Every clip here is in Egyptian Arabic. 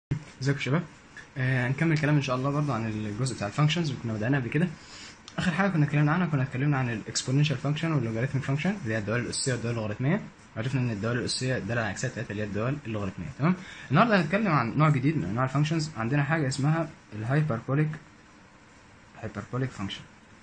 ازيكم يا شباب آه هنكمل كلام ان شاء الله برضه عن الجزء بتاع الفانكشنز اللي كنا بدأناه قبل كده اخر حاجه كنا اتكلمنا عنها كنا اتكلمنا عن الاكسبوننشال فانكشن واللوغاريتميك فانكشن اللي هي الدوال الاساسيه والدوال اللوغاريتميه عرفنا ان الدوال الاساسيه الداله العكسيه بتاعتها اللي هي الدوال اللوغاريتميه تمام النهارده هنتكلم عن نوع جديد من انواع الفانكشنز عندنا حاجه اسمها الهايبربوليك هايبربوليك فانكشن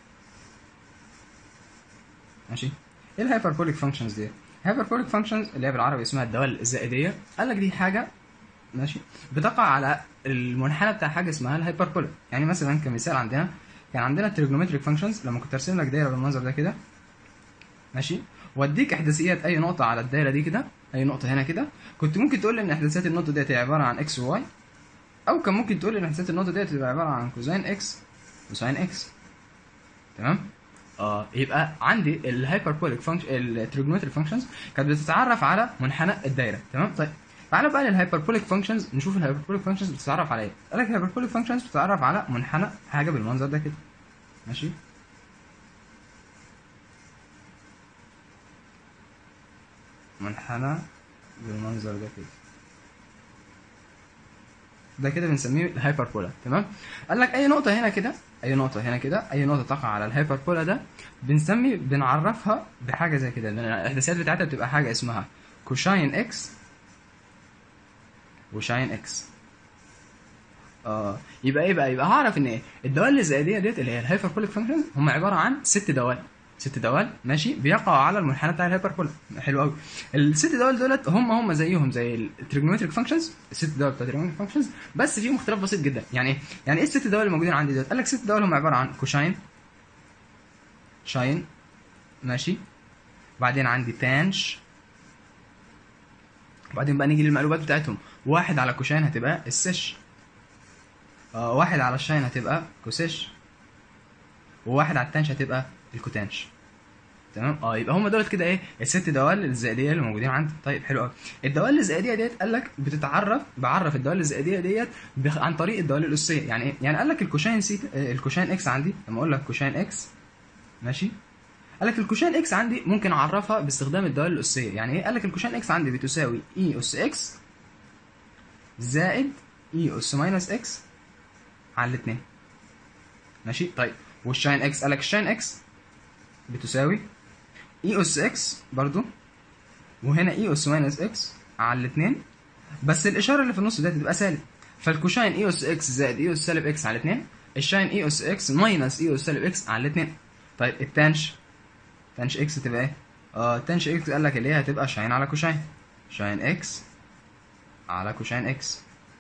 ماشي ايه الهايبربوليك فانكشنز دي الهايبربوليك فانكشنز اللي هي بالعربي اسمها الدوال الزائديه قال لك دي حاجه ماشي بتقع على المنحنى بتاع حاجه اسمها الهايبربولا يعني مثلا كمثال عندنا كان عندنا التريجونومتريك فانكشنز لما كنت ارسم لك دايره بالمنظر ده كده ماشي واديك احداثيات اي نقطه على الدايره دي كده اي نقطه هنا كده كنت ممكن تقول لي ان احداثيات النقطه ديت هي عباره عن اكس وواي او كان ممكن تقول لي ان احداثيات النقطه ديت تبقى عباره عن كوزين اكس وساين اكس تمام اه يبقى عندي الهايبربوليك فانكشن التريجونومتريك فانكشنز كانت بتتعرف على منحنى الدايره تمام طيب تعالى بقى للهايبربوليك فانكشنز نشوف الهايبربوليك فانكشنز بتتعرف على ايه قال لك الهايبربوليك فانكشنز بتتعرف على منحنى حاجه بالمنظر ده كده ماشي منحنى بالمنظر ده كده ده كده بنسميه الهايبربولا تمام قال لك اي نقطه هنا كده اي نقطه هنا كده اي نقطه تقع على الهايبربولا ده بنسمي بنعرفها بحاجه زي كده الاحداثيات بتاعتها بتبقى حاجه اسمها كوشاين اكس وشاين اكس اه يبقى ايه بقى يبقى هعرف ان ايه الدوال الزائديه ديت اللي هي الهايبربوليك فانكشن هم عباره عن ست دوال ست دوال ماشي بيقعوا على المنحنى بتاع الهايبربولا حلو قوي الست دوال دولت هم هم زيهم زي التريجونومتريك فانكشنز الست دوال بتاع التريجونومتريك فانكشنز بس فيهم اختلاف بسيط جدا يعني ايه يعني ايه الست دوال اللي موجودين عندي دول قال لك ست دوال هم عباره عن كوشاين شاين ماشي بعدين عندي تانش وبعدين بقى نيجي للمقلوبات بتاعتهم واحد على كوشاين هتبقى السش آه واحد على الشاين هتبقى كوسش وواحد على التانش هتبقى الكوتانش تمام اه يبقى هم دولت كده ايه الست دوال الزائديه اللي موجودين عندي طيب حلو قوي الدوال الزائديه ديت قال لك بتتعرف بعرف الدوال الزائديه ديت بخ... عن طريق الدوال الاسيه يعني ايه يعني قال لك الكوشاين سيتا آه الكوشاين اكس عندي لما اقول لك كوشاين اكس ماشي قال لك الكوشان اكس عندي ممكن اعرفها باستخدام الدوال الاسيه يعني ايه قال لك الكوشان اكس عندي بتساوي اي اس اكس زائد اي اس ماينس اكس على الاثنين ماشي طيب والشاين اكس قال لك الشاين اكس بتساوي اي اس اكس برضو وهنا اي اس ماينس اكس على الاثنين بس الاشاره اللي في النص دي تبقى سالب فالكوشاين اي اس اكس زائد اي اس سالب اكس على الاثنين الشاين اي اس اكس ماينس اي اس سالب اكس على الاثنين طيب التانش تانش اكس تبقى ايه؟ اه تانش اكس قال لك اللي هي هتبقى شاين على كوشاين شاين اكس على كوشاين اكس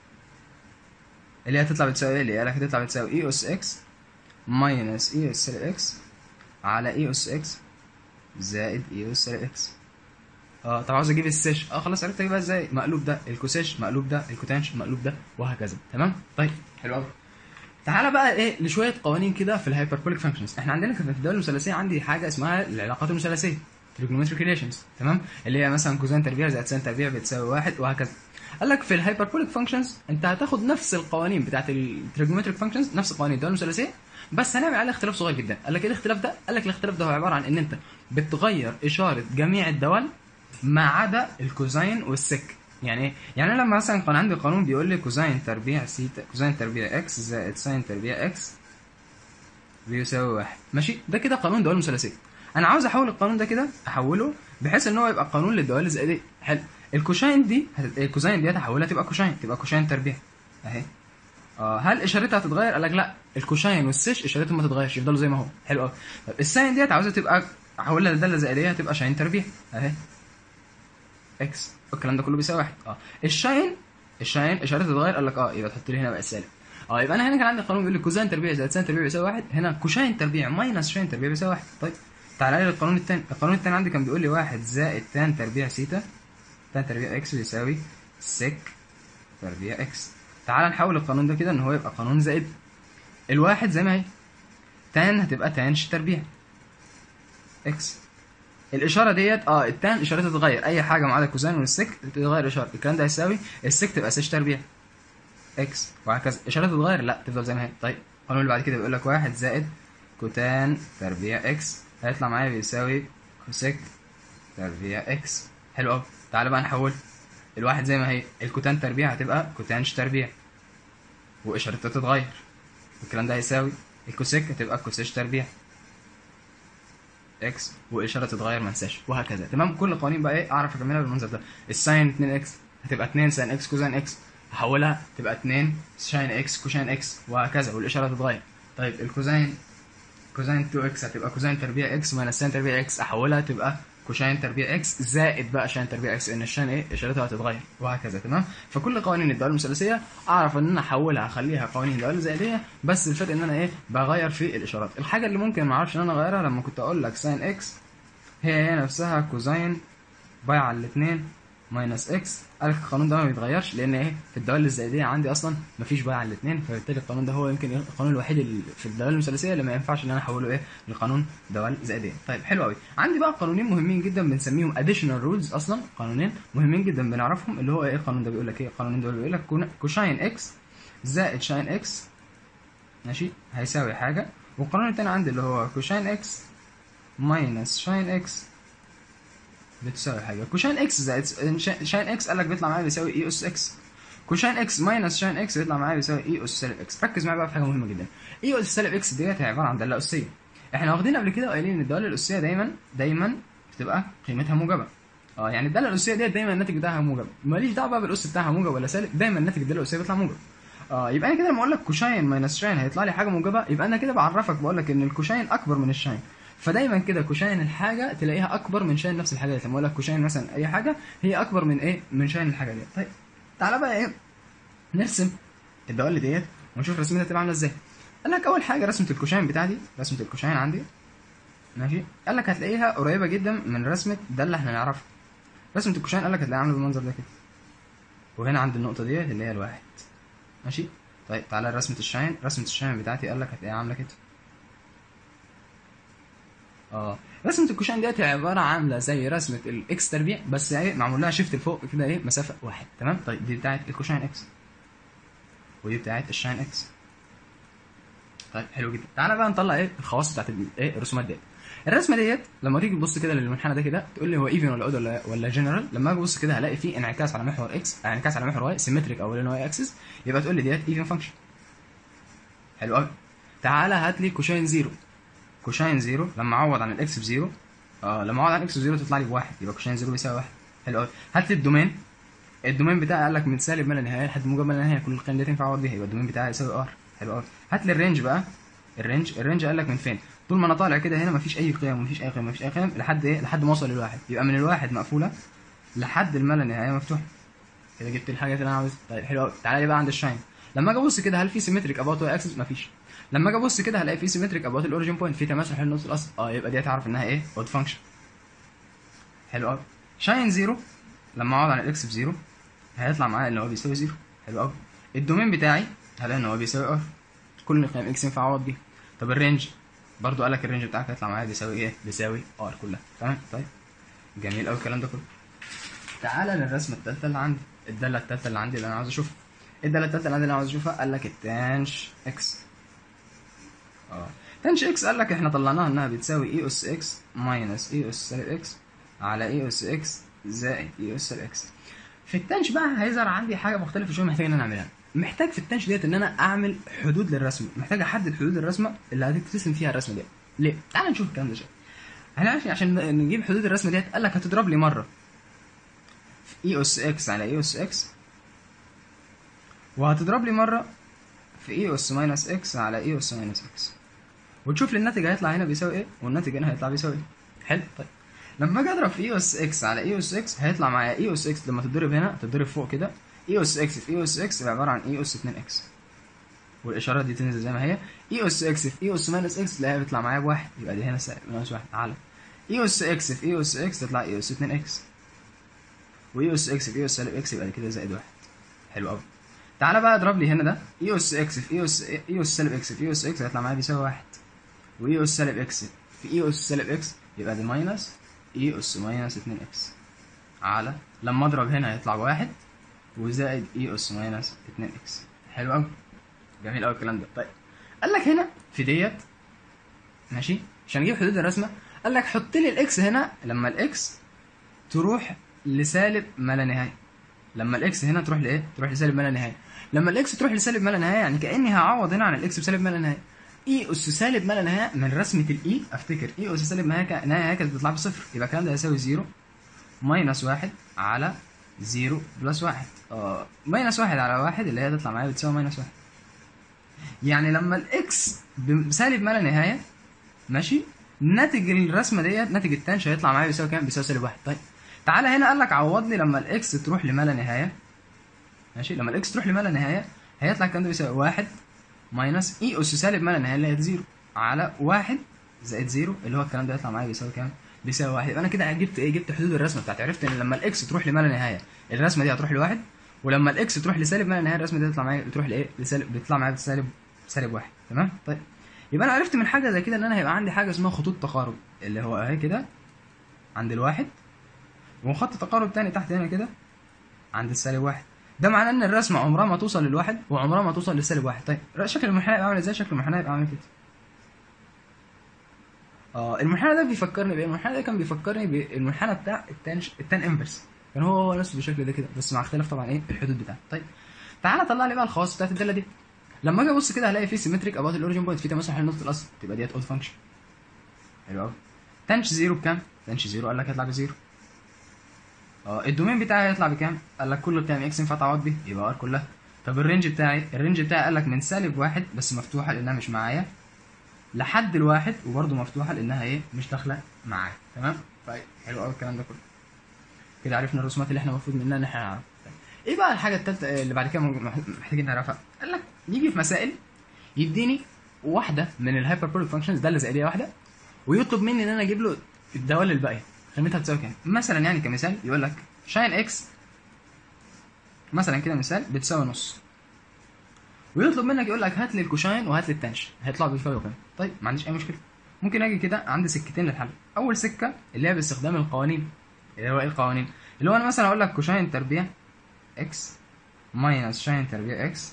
اللي هي هتطلع بتساوي ايه؟ اللي قال لك هتطلع بتساوي اي اس اكس ماينس اي اس سالب اكس على اي اس اكس زائد اي اس سالب اكس اه طب عاوز اجيب السيش اه خلاص عرفت اجيبها ازاي مقلوب ده الكوسيش مقلوب ده الكوتانش مقلوب ده وهكذا تمام طيب حلو قوي تعالى بقى ايه لشويه قوانين كده في الهايبربوليك فانكشنز احنا عندنا في الدوال المثلثيه عندي حاجه اسمها العلاقات المثلثيه تريجونومتريك ريليشنز تمام اللي هي مثلا كوزين تربيع زائد سين تربيع بتساوي واحد وهكذا قال لك في الهايبربوليك فانكشنز انت هتاخد نفس القوانين بتاعت التريجونومتريك فانكشنز نفس قوانين الدوال المثلثيه بس هنعمل عليها اختلاف صغير جدا قال لك ايه الاختلاف ده قال لك الاختلاف ده هو عباره عن ان انت بتغير اشاره جميع الدوال ما عدا الكوزين والسك يعني ايه؟ يعني انا لما مثلا كان عندي قانون بيقول لي كوزين تربيع سيتا كوزين تربيع اكس زائد ساين تربيع اكس بيساوي واحد ماشي ده كده قانون دوال مثلثيه انا عاوز احول القانون ده كده احوله بحيث ان هو يبقى قانون للدوال الزائديه حلو الكوشاين دي هت... الكوزين دي هتحولها تبقى كوشاين تبقى كوشاين تربيع اهي اه هل اشارتها هتتغير قال لك لا الكوشاين والسيش اشارتهم ما تتغيرش يفضلوا زي ما هو حلو قوي طب الساين ديت عاوزها تبقى احولها لداله زائديه هتبقى شاين تربيع اهي اكس الكلام ده كله بيساوي واحد اه الشاين الشاين اشارته تتغير قال لك اه يبقى تحط لي هنا بقى السالب اه يبقى انا هنا كان عندي قانون بيقول لي كوزين تربيع زائد ساين تربيع بيساوي واحد هنا كوشاين تربيع ماينس شاين تربيع بيساوي واحد طيب تعالى لي القانون الثاني القانون الثاني عندي كان بيقول لي واحد زائد تان تربيع سيتا تان تربيع اكس بيساوي سك تربيع اكس تعال نحول القانون ده كده ان هو يبقى قانون زائد الواحد زي ما هي تان هتبقى تانش تربيع اكس الاشاره ديت اه التان اشارتها تتغير اي حاجه ما عدا الكوزين والسك تتغير الاشاره الكلام ده هيساوي السك تبقى سيش تربيع اكس وهكذا اشارتها تتغير لا تفضل زي ما هي طيب القانون اللي بعد كده بيقول لك واحد زائد كوتان تربيع اكس هيطلع معايا بيساوي كوسيك تربيع اكس حلو قوي تعالى بقى نحول الواحد زي ما هي الكوتان تربيع هتبقى كوتانش تربيع واشارتها تتغير الكلام ده هيساوي الكوسيك هتبقى كوسيش تربيع اكس واشاره تتغير ما انساش وهكذا تمام كل القوانين بقى ايه اعرف اكملها بالمنظر ده الساين 2 اكس هتبقى 2 ساين اكس كوزين اكس هحولها تبقى 2 ساين اكس كوشين اكس وهكذا والاشاره تتغير طيب الكوزين كوزين 2 اكس هتبقى كوزين تربيع اكس ماينس ساين تربيع اكس احولها تبقى كوشين تربيع اكس زائد بقى شين تربيع اكس ان الشين ايه اشارتها هتتغير وهكذا تمام فكل قوانين الدوال المثلثيه اعرف ان انا احولها اخليها قوانين دوال زائديه بس الفرق ان انا ايه بغير في الاشارات الحاجه اللي ممكن ما اعرفش ان انا اغيرها لما كنت اقول لك ساين اكس هي هي نفسها كوزين باي على الاثنين ماينس اكس قال لك القانون ده ما بيتغيرش لان ايه في الدوال الزائديه عندي اصلا مفيش باي على الاثنين فبالتالي القانون ده هو يمكن إيه القانون الوحيد اللي في الدوال المثلثيه اللي ما ينفعش ان انا احوله ايه لقانون دوال زائديه طيب حلو قوي عندي بقى قانونين مهمين جدا بنسميهم اديشنال رولز اصلا قانونين مهمين جدا بنعرفهم اللي هو ايه القانون ده بيقول لك ايه القانون ده بيقول لك كون- كوشاين اكس زائد شاين اكس ماشي هيساوي حاجه والقانون التاني عندي اللي هو كوشاين اكس ماينس شاين اكس بتساوي حاجه كوشاين اكس زائد شا- شاين اكس قال لك بيطلع معايا بيساوي اي اس اكس كوشاين اكس ماينس شاين اكس بيطلع معايا بيساوي اي اس سالب اكس ركز معايا بقى في حاجه مهمه جدا اي اس سالب اكس ديت هي عباره عن داله اسيه احنا واخدين قبل كده وقايلين ان الداله الاسيه دايما دايما بتبقى قيمتها موجبه اه يعني الداله الاسيه ديت دايما الناتج بتاعها موجب ماليش دعوه بقى بالاس بتاعها موجب ولا سالب دايما الناتج الداله الاسيه بيطلع موجب اه يبقى انا كده لما اقول لك كوشاين ماينس شاين هيطلع لي حاجه موجبه يبقى انا كده بعرفك بقول لك ان الكوشاين اكبر من الشاين فدايما كده كوشاين الحاجه تلاقيها اكبر من شاين نفس الحاجه ديت لما اقول لك كوشاين مثلا اي حاجه هي اكبر من ايه من شاين الحاجه ديت طيب تعالى بقى ايه نرسم الدوال ديت ونشوف رسمتها هتبقى عامله ازاي قال لك اول حاجه رسمه الكوشاين بتاعتي رسمه الكوشاين عندي ماشي قال لك هتلاقيها قريبه جدا من رسمه ده اللي احنا نعرفه رسمه الكوشاين قال لك هتلاقيها عامله بالمنظر ده كده وهنا عند النقطه ديت اللي هي الواحد ماشي طيب تعالى رسمه الشاين رسمه الشاين بتاعتي قال لك هتلاقيها عامله كده اه رسمه الكوشاين ديت هي عباره عامله زي رسمه الاكس تربيع بس ايه معمول لها شيفت لفوق كده ايه مسافه واحد تمام طيب دي بتاعت الكوشاين اكس ودي بتاعت الشاين اكس طيب حلو جدا تعالى بقى نطلع ايه الخواص بتاعت ال- ايه الرسومات ديت الرسمه ديت لما تيجي تبص كده للمنحنى ده كده تقول لي هو ايفن ولا اود ولا ولا جنرال لما اجي ابص كده هلاقي فيه انعكاس على محور اكس انعكاس على محور واي سيمتريك او لين واي اكسس يبقى تقول لي ديت ايفن فانكشن حلو قوي تعالى هات لي كوشاين زيرو كوشاين زيرو لما اعوض عن الاكس بزيرو اه لما اعوض عن اكس بزيرو تطلع لي بواحد يبقى كوشاين زيرو بيساوي واحد حلو قوي هات لي الدومين الدومين بتاعي قال لك من سالب ما لا نهايه لحد موجب ما لا نهايه كل القيم دي تنفع اعوض بيها يبقى الدومين بتاعي يساوي ار حلو قوي هات لي الرينج بقى الرينج الرينج قال لك من فين طول ما انا طالع كده هنا مفيش اي قيم مفيش اي قيم مفيش اي قيم لحد ايه لحد ما اوصل للواحد يبقى من الواحد مقفوله لحد الما لا نهايه مفتوحه كده جبت الحاجه اللي انا عاوزها طيب حلو قوي تعالى لي بقى عند الشاين لما اجي ابص كده هل في سيمتريك اباوت واي اكسس مفيش لما اجي ابص كده هلاقي في سيمتريك اباوت الاوريجن بوينت في تماثل حول نص الاصل اه يبقى دي هتعرف انها ايه اود فانكشن حلو قوي شاين زيرو لما اقعد على الاكس بزيرو هيطلع معايا ان هو بيساوي زيرو حلو قوي الدومين بتاعي هلاقي ان هو بيساوي ار كل قيم اكس ينفع اعوض بيها طب الرينج برضو قال لك الرينج بتاعك هيطلع معايا بيساوي ايه بيساوي ار كلها تمام طيب جميل قوي الكلام ده كله تعالى للرسمه الثالثه اللي عندي الداله الثالثه اللي عندي اللي انا عاوز اشوفها الداله الثالثه اللي عندي اللي انا عاوز اشوفها قال لك التانش اكس اه تانش اكس قال لك احنا طلعناها انها بتساوي اي اس اكس ماينس اي اس سالب اكس على اي اس اكس زائد اي اس سالب اكس في التانش بقى هيظهر عندي حاجه مختلفه شويه محتاج ان انا اعملها محتاج في التانش ديت ان انا اعمل حدود للرسمه محتاج احدد حدود الرسمه اللي هترسم فيها الرسمه ديت ليه تعال نشوف الكلام ده شويه هنعرف عشان نجيب حدود الرسمه ديت قال لك هتضرب لي مره في اي اس اكس على اي اس اكس وهتضرب لي مره في اي اس ماينس اكس على اي اس ماينس اكس وتشوف لي الناتج هيطلع هنا بيساوي ايه والناتج هنا هيطلع بيساوي ايه حلو طيب لما اجي اضرب في اي اس اكس على اي اس اكس هيطلع معايا اي اس اكس لما تتضرب هنا تتضرب فوق كده اي اس اكس في اي اس اكس عباره عن اي اس 2 اكس والاشاره دي تنزل زي ما هي اي اس اكس في اي اس ماينس اكس تلاقيها بيطلع معايا بواحد يبقى دي هنا سالب ماينس واحد على اي اس اكس في اي اس اكس تطلع اي اس 2 اكس واي اس اكس في اي اس سالب اكس يبقى كده زائد واحد حلو قوي تعالى بقى اضرب لي هنا ده اي اس اكس في اي اس اي اس سالب اكس في اي اس اكس هيطلع معايا بيساوي واحد واي اس سالب اكس في اي اس سالب اكس يبقى دي ماينس اي اس ماينس 2 اكس على لما اضرب هنا هيطلع بواحد وزائد اي اس ماينس 2 اكس حلو قوي جميل قوي الكلام ده طيب قال لك هنا في ديت ماشي عشان اجيب حدود الرسمه قال لك حط لي الاكس هنا لما الاكس تروح لسالب ما لا نهايه لما الاكس هنا تروح لايه تروح لسالب ما لا نهايه لما الاكس تروح لسالب ما لا نهايه يعني كاني هعوض هنا عن الاكس بسالب ما لا نهايه اي اس سالب ما لا نهايه من رسمه الاي افتكر اي اس سالب ما هي نهايه كانت بتطلع بصفر يبقى الكلام ده هيساوي زيرو ماينس واحد على زيرو بلس واحد اه ماينس واحد على واحد اللي هي تطلع معايا بتساوي ماينس واحد يعني لما الاكس بسالب ما لا نهايه ماشي ناتج الرسمه ديت ناتج التنش هيطلع معايا بيساوي كام؟ بيساوي سالب واحد طيب تعالى هنا قال لك عوض لي لما الاكس تروح لما لا نهايه ماشي لما الاكس تروح لما لا نهايه هيطلع الكلام ده بيساوي واحد ماينس اي اس سالب ما لا نهايه اللي هي زيرو على واحد زائد زيرو اللي هو الكلام ده يطلع معايا بيساوي كام؟ بيساوي واحد يبقى انا كده جبت ايه؟ جبت حدود الرسمه بتاعتي عرفت ان لما الاكس تروح لما لا نهايه الرسمه دي هتروح لواحد ولما الاكس تروح لسالب ما لا نهايه الرسمه دي تطلع معايا بتروح لايه؟ لسالب بيطلع معايا بسالب سالب واحد تمام؟ طيب يبقى انا عرفت من حاجه زي كده ان انا هيبقى عندي حاجه اسمها خطوط تقارب اللي هو اهي كده عند الواحد وخط تقارب تاني تحت هنا كده عند السالب واحد ده معناه ان الرسمه عمرها ما توصل للواحد وعمرها ما توصل للسالب واحد طيب شكل المنحنى يبقى عامل ازاي شكل المنحنى يبقى عامل كده اه المنحنى ده بيفكرني بايه المنحنى ده كان بيفكرني بالمنحنى بتاع التان التان انفرس كان هو هو نفسه بالشكل ده كده بس مع اختلاف طبعا ايه الحدود بتاعته طيب تعالى طلع لي بقى الخواص بتاعت الداله دي لما اجي ابص كده هلاقي في سيمتريك اباوت الاوريجن بوينت في تماسح لنقطه الاصل تبقى ديت اود فانكشن حلو قوي تنش زيرو بكام؟ تنش زيرو قال لك هيطلع بزيرو اه الدومين بتاعي هيطلع بكام؟ قال لك كله بتاع اكس ينفع تعوض بيه يبقى ار كلها طب الرينج بتاعي الرينج بتاعي قال لك من سالب واحد بس مفتوحه لانها مش معايا لحد الواحد وبرده مفتوحه لانها ايه مش داخله معايا تمام؟ طيب حلو قوي الكلام ده كله كده عرفنا الرسومات اللي احنا المفروض منها ان احنا نعرفها ايه بقى الحاجه الثالثه اللي بعد كده محتاجين نعرفها؟ قال لك يجي في مسائل يديني واحده من الهايبربوليك فانكشنز داله زائديه واحده ويطلب مني ان انا اجيب له الدوال الباقيه قيمتها بتساوي كام؟ مثلا يعني كمثال يقول لك شاين اكس مثلا كده مثال بتساوي نص ويطلب منك يقول لك هات لي الكوشاين وهات لي التنش هيطلع بيساوي كام؟ طيب ما عنديش اي مشكله ممكن اجي كده عندي سكتين للحل اول سكه اللي هي باستخدام القوانين اللي هو ايه القوانين؟ اللي هو انا مثلا اقول لك كوشاين تربيع اكس ماينس شاين تربيع اكس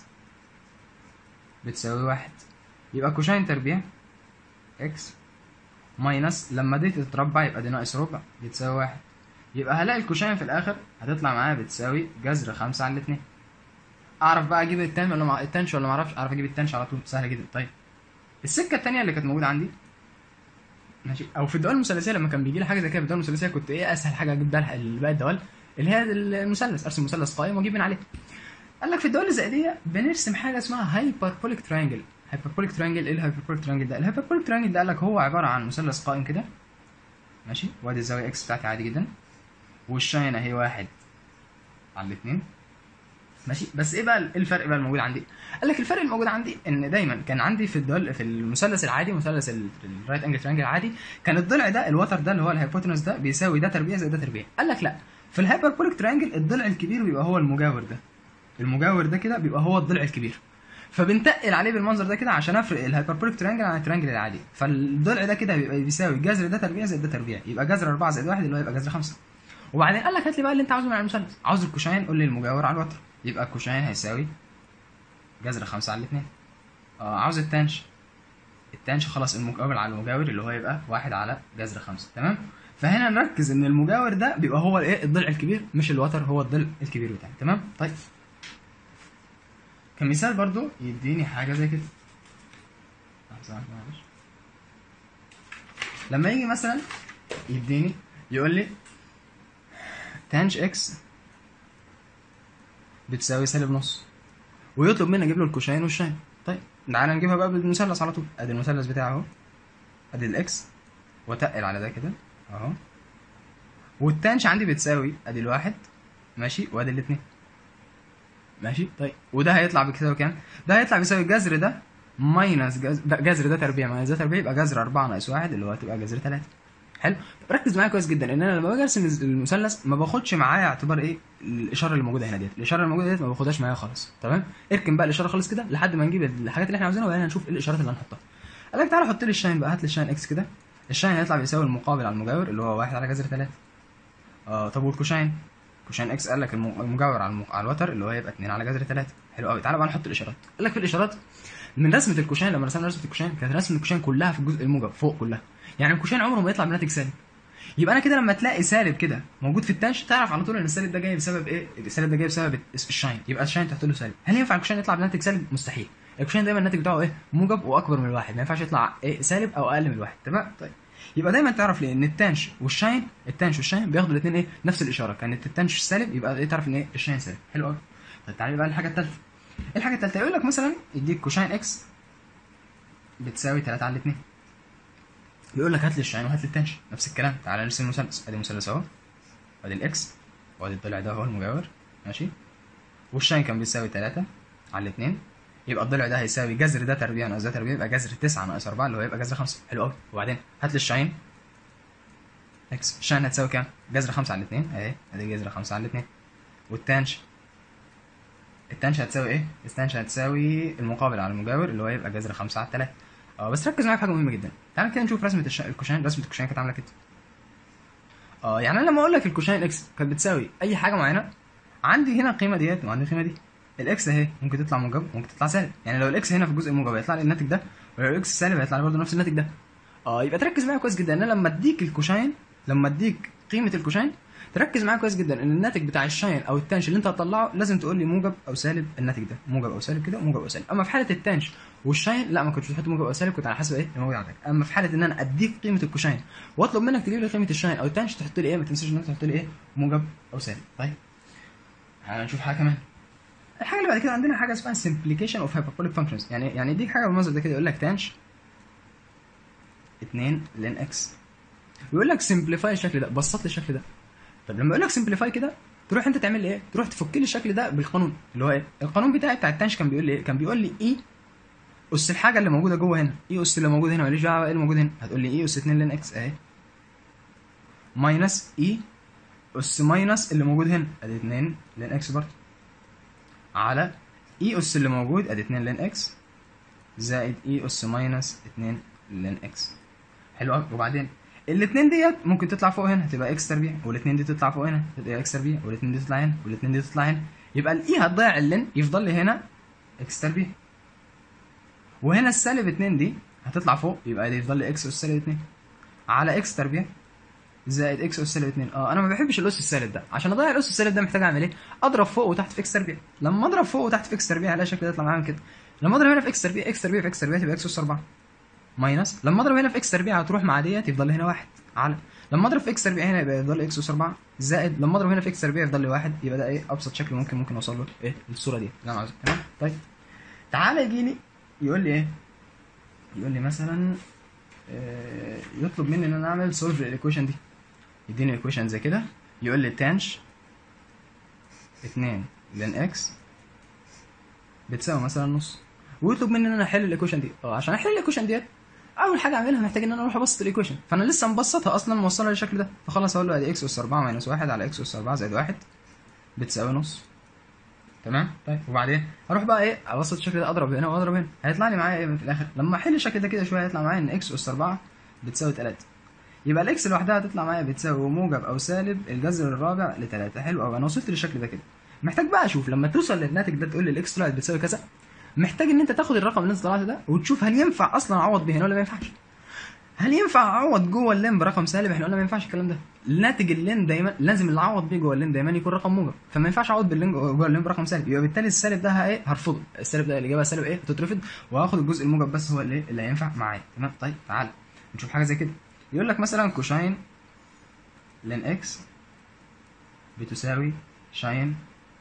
بتساوي واحد يبقى كوشاين تربيع اكس ماينس لما دي تتربع يبقى دي ناقص ربع بتساوي واحد يبقى هلاقي الكوشاين في الاخر هتطلع معايا بتساوي جذر خمسة على الاتنين اعرف بقى اجيب التان ولا مع التنش ولا معرفش اعرف اجيب التنش على طول سهله جدا طيب السكه التانية اللي كانت موجوده عندي ماشي او في الدوال المثلثيه لما كان بيجي لي حاجه زي كده في الدوال المثلثيه كنت ايه اسهل حاجه اجيب بيها باقي الدوال اللي هي المثلث ارسم مثلث قائم واجيب من عليه قال لك في الدول الزائديه بنرسم حاجه اسمها هايبربوليك تريانجل هايبربوليك تريانجل ايه الهايبربوليك تريانجل ده الهايبربوليك تريانجل ده قال لك هو عباره عن مثلث قائم كده ماشي وادي الزاويه اكس بتاعتي عادي جدا والشاين اهي واحد على الاثنين ماشي بس ايه بقى ايه الفرق بقى الموجود عندي قال لك الفرق الموجود عندي ان دايما كان عندي في الدول في المثلث العادي مثلث الرايت انجل تريانجل العادي كان الضلع ده الوتر ده اللي هو الهايبوتنس ده بيساوي ده تربيع زائد ده تربيع قال لك لا في الهايبربوليك تريانجل الضلع الكبير بيبقى هو المجاور ده المجاور ده كده بيبقى هو الضلع الكبير فبنتقل عليه بالمنظر ده كده عشان افرق الهايبربوليك تريانجل عن التريانجل العادي فالضلع ده كده بيبقى بيساوي جذر ده تربيع زائد ده تربيع يبقى جذر 4 زائد 1 اللي هو يبقى جذر 5 وبعدين قال لك هات لي بقى اللي انت عاوزه من المثلث عاوز الكوشاين قول لي المجاور على الوتر يبقى الكوشاين هيساوي جذر 5 على الاثنين اه عاوز التانش التانش خلاص المقابل على المجاور اللي هو يبقى 1 على جذر 5 تمام فهنا نركز ان المجاور ده بيبقى هو الايه الضلع الكبير مش الوتر هو الضلع الكبير بتاعي تمام طيب كمثال برضو يديني حاجه زي كده لحظه واحدة معلش لما يجي مثلا يديني يقول لي تانج اكس بتساوي سالب نص ويطلب مني اجيب له الكوشاين والشاين طيب تعالى نجيبها بقى بالمثلث على طول ادي المثلث بتاعي اهو ادي الاكس واتقل على ده كده اهو والتانش عندي بتساوي ادي الواحد ماشي وادي الاثنين ماشي طيب وده هيطلع بيساوي كام؟ ده هيطلع بيساوي الجذر ده ماينس جذر ده جذر ده تربيع ماينس ده تربيع يبقى جذر 4 ناقص 1 اللي هو هتبقى جذر 3 حلو ركز معايا كويس جدا ان انا لما باجي ارسم المثلث ما باخدش معايا اعتبار ايه الاشاره اللي موجوده هنا ديت الاشاره اللي موجوده ديت ما باخدهاش معايا خالص تمام اركن بقى الاشاره خالص كده لحد ما نجيب الحاجات اللي احنا عاوزينها وبعدين هنشوف ايه الاشارات اللي هنحطها قال لك تعالى حط لي الشاين بقى هات لي الشاين اكس كده الشاين هيطلع بيساوي المقابل على المجاور اللي هو 1 على جذر 3 اه طب والكوشاين كوشاين اكس قال لك المجاور على, على الوتر اللي هو يبقى 2 على جذر 3 حلو قوي تعالى بقى نحط الاشارات قال لك في الاشارات من رسمه الكوشاين لما رسمنا رسمه الكوشاين كانت رسمه الكوشاين كلها في الجزء الموجب فوق كلها يعني الكوشاين عمره ما يطلع بناتج سالب يبقى انا كده لما تلاقي سالب كده موجود في التانش تعرف على طول ان السالب ده جاي بسبب ايه السالب ده جاي بسبب الشاين يبقى الشاين تحط له سالب هل ينفع الكوشاين يطلع بناتج سالب مستحيل الكوشاين دايما الناتج بتاعه ايه موجب واكبر من الواحد ما ينفعش يطلع ايه سالب او اقل من الواحد تمام طيب يبقى دايما تعرف ليه ان التانش والشاين التانش والشاين بياخدوا الاثنين ايه نفس الاشاره كانت التانش سالب يبقى ايه تعرف ان ايه الشاين سالب حلو قوي طيب تعالى بقى الحاجه الثالثه الحاجه الثالثه يقول لك مثلا يديك كوشاين اكس بتساوي 3 على 2 يقول لك هات لي الشاين وهات لي التانش نفس الكلام تعالى نرسم المثلث ادي مثلث اهو ادي الاكس وادي الضلع ده اهو المجاور ماشي والشاين كان بيساوي 3 على 2 يبقى الضلع ده هيساوي جذر ده تربيع ناقص ده تربيع يبقى جذر 9 ناقص 4 اللي هو يبقى جذر 5 حلو قوي وبعدين هات لي الشاين اكس الشاين هتساوي كام؟ جذر 5 على 2 اهي ادي جذر 5 على 2 والتانش التانش هتساوي ايه؟ التانش هتساوي المقابل على المجاور اللي هو يبقى جذر 5 على 3 اه بس ركز معايا في حاجه مهمه جدا تعال كده نشوف رسمه الش... الكوشاين رسمه الكوشاين كانت عامله كده اه يعني انا لما اقول لك الكوشاين اكس كانت بتساوي اي حاجه معينه عندي هنا القيمه ديت وعندي القيمه دي الاكس اهي ممكن تطلع موجب وممكن تطلع سالب يعني لو الاكس هنا في الجزء الموجب هيطلع لي الناتج ده ولو الاكس سالب هيطلع لي برضه نفس الناتج ده اه يبقى تركز معايا كويس جدا ان انا لما اديك الكوشاين لما اديك قيمه الكوشاين تركز معايا كويس جدا ان الناتج بتاع الشاين او التانش اللي انت هتطلعه لازم تقول لي موجب او سالب الناتج ده موجب او سالب كده موجب او سالب اما في حاله التانش والشاين لا ما كنتش بتحط موجب او سالب كنت على حسب ايه الموجود عندك اما في حاله ان انا اديك قيمه الكوشاين واطلب منك تجيب لي قيمه الشاين او التانش تحط لي ايه ما تنساش ان انت تحط لي ايه موجب او سالب طيب هنشوف حاجه كمان الحاجه اللي بعد كده عندنا حاجه اسمها simplification اوف hyperbolic functions يعني يعني يديك حاجه بالمنظر ده كده يقول لك تانش 2 لين اكس ويقول لك سمبليفاي الشكل ده بسط لي الشكل ده طب لما يقول لك سمبليفاي كده تروح انت تعمل ايه تروح تفك لي الشكل ده بالقانون اللي هو ايه القانون بتاعي بتاع التانش كان بيقول لي ايه كان بيقول لي اي اس الحاجه اللي موجوده جوه هنا اي اس اللي موجود هنا ماليش دعوه ايه اللي موجود هنا هتقول لي اي اس 2 لين اكس اهي ماينس اي اس ماينس اللي موجود هنا ادي 2 لين اكس برضه على اي اس اللي موجود ادي 2 لين اكس زائد اي اس ماينس 2 لين اكس حلو قوي وبعدين الاثنين ديت ممكن تطلع فوق هنا تبقى اكس تربيع والاثنين دي تطلع فوق هنا تبقى اكس تربيع والاثنين دي تطلع هنا والاثنين دي تطلع هنا يبقى الاي هتضيع اللين يفضل لي هنا اكس تربيع وهنا السالب 2 دي هتطلع فوق يبقى دي يفضل لي اكس اس سالب 2 على اكس تربيع زائد اكس اس سالب 2 اه انا ما بحبش الاس السالب ده عشان اضيع الاس السالب ده محتاج اعمل ايه اضرب فوق وتحت في اكس تربيع لما اضرب فوق وتحت في اكس تربيع هلاقي الشكل ده يطلع معايا كده لما اضرب هنا في اكس تربيع اكس تربيع في اكس تربيع تبقى اكس اس 4 ماينس لما اضرب هنا في اكس تربيع هتروح مع ديت يفضل لي هنا واحد على لما اضرب في اكس تربيع هنا يبقى يفضل لي اكس اس 4 زائد لما اضرب هنا في اكس تربيع يفضل لي واحد يبقى ده ايه ابسط شكل ممكن ممكن اوصل له ايه الصوره دي اللي انا عاوزها تمام طيب تعالى يجي لي يقول لي ايه يقول لي مثلا آه، يطلب مني ان انا اعمل سولف الايكويشن دي يديني ايكويشن زي كده يقول لي تانش 2 لين اكس بتساوي مثلا نص ويطلب مني ان انا احل الايكويشن دي اه عشان احل الايكويشن ديت اول حاجه اعملها محتاج ان انا اروح ابسط الايكويشن فانا لسه مبسطها اصلا موصلها للشكل ده فخلاص اقول له ادي اكس اس 4 ماينس 1 على اكس اس 4 زائد 1 بتساوي نص تمام طيب وبعدين اروح بقى ايه ابسط الشكل ده اضرب هنا واضرب هنا هيطلع لي معايا ايه في الاخر لما احل الشكل ده كده شويه هيطلع معايا ان اكس اس 4 بتساوي 3 يبقى الاكس لوحدها هتطلع معايا بتساوي موجب او سالب الجذر الرابع ل 3 حلو قوي انا وصلت للشكل ده كده محتاج بقى اشوف لما توصل للناتج ده تقول لي الاكس طلعت بتساوي كذا محتاج ان انت تاخد الرقم اللي انت طلعته ده وتشوف هل ينفع اصلا اعوض به هنا ولا ما ينفعش هل ينفع اعوض جوه اللين برقم سالب احنا قلنا ما ينفعش الكلام ده ناتج اللين دايما لازم اللي اعوض بيه جوه اللين دايما يكون رقم موجب فما ينفعش اعوض باللين جوه جوه اللين برقم سالب يبقى بالتالي السالب ده ايه هرفضه السالب ده الاجابه سالب ايه هتترفض وهاخد الجزء الموجب بس هو اللي إيه؟ اللي هينفع معايا تمام طيب تعال نشوف حاجه زي كده يقول لك مثلا كوشاين لين اكس بتساوي شاين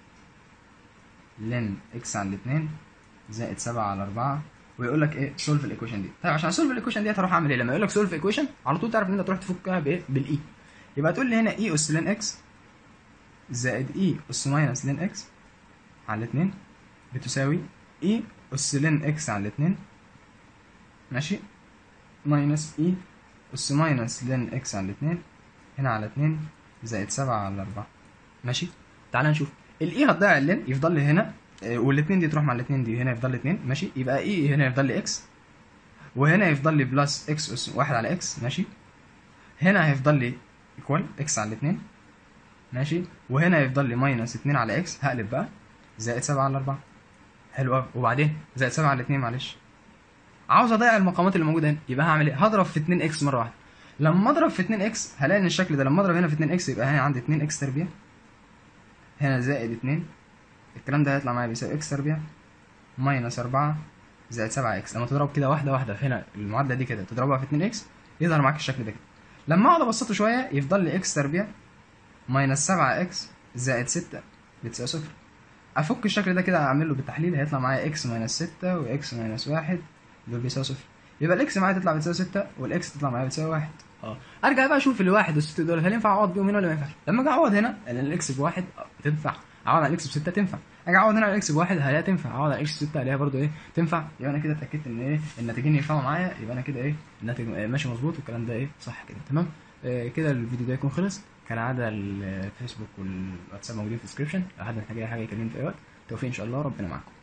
لين اكس على الاثنين زائد 7 على 4 ويقول لك ايه سولف الايكويشن دي طيب عشان سولف الايكويشن دي هروح اعمل ايه لما يقول لك سولف ايكويشن على طول تعرف ان انت تروح تفكها بايه بالاي يبقى تقول لي هنا اي اس لين اكس زائد اي اس ماينس لين اكس على 2 بتساوي اي اس لين اكس على 2 ماشي ماينس اي اس ماينس لين اكس على 2 هنا على 2 زائد 7 على 4 ماشي تعال نشوف الاي هتضيع اللين يفضل لي هنا آه، والاثنين دي تروح مع الاثنين دي هنا يفضل لي 2 ماشي يبقى اي هنا يفضل لي اكس وهنا يفضل لي بلس اكس اس 1 على اكس ماشي هنا هيفضل لي ايكوال اكس على 2 ماشي وهنا يفضل لي ماينس 2 على اكس هقلب بقى زائد 7 على 4 حلو قوي وبعدين زائد 7 على 2 معلش عاوز اضيع المقامات اللي موجوده هنا يبقى هعمل ايه هضرب في 2 اكس مره واحده لما اضرب في 2 اكس هلاقي ان الشكل ده لما اضرب هنا في 2 اكس يبقى هنا عندي 2 اكس تربيع هنا زائد 2 الكلام ده هيطلع معايا بيساوي اكس تربيع ماينس 4 زائد 7 اكس لما تضرب كده واحده واحده هنا المعادله دي كده تضربها في 2 اكس يظهر معاك الشكل ده كده لما اقعد ابسطه شويه يفضل لي اكس تربيع ماينس 7 اكس زائد 6 بتساوي صفر افك الشكل ده كده اعمل له بالتحليل هيطلع معايا اكس ماينس 6 واكس ماينس 1 دول بيساوي صفر يبقى الاكس معايا تطلع بتساوي 6 والاكس تطلع معايا بتساوي 1 اه ارجع بقى اشوف الواحد والست دول هل ينفع اعوض بيهم هنا ولا ما ينفعش لما اجي اعوض هنا لان الاكس بواحد آه، تنفع اعوض على الاكس بستة تنفع اجي اعوض هنا على الاكس بواحد هلاقيها تنفع اعوض على الاكس بستة هلاقيها برضو ايه تنفع يبقى انا كده اتاكدت ان ايه الناتجين ينفعوا معايا يبقى انا كده ايه الناتج آه، ماشي مظبوط والكلام ده ايه صح كده تمام آه كده الفيديو ده يكون خلص كالعاده الفيسبوك والواتساب موجودين في الديسكربشن لو حد محتاج اي حاجه يكلمني في اي وقت توفيق ان شاء الله ربنا معاكم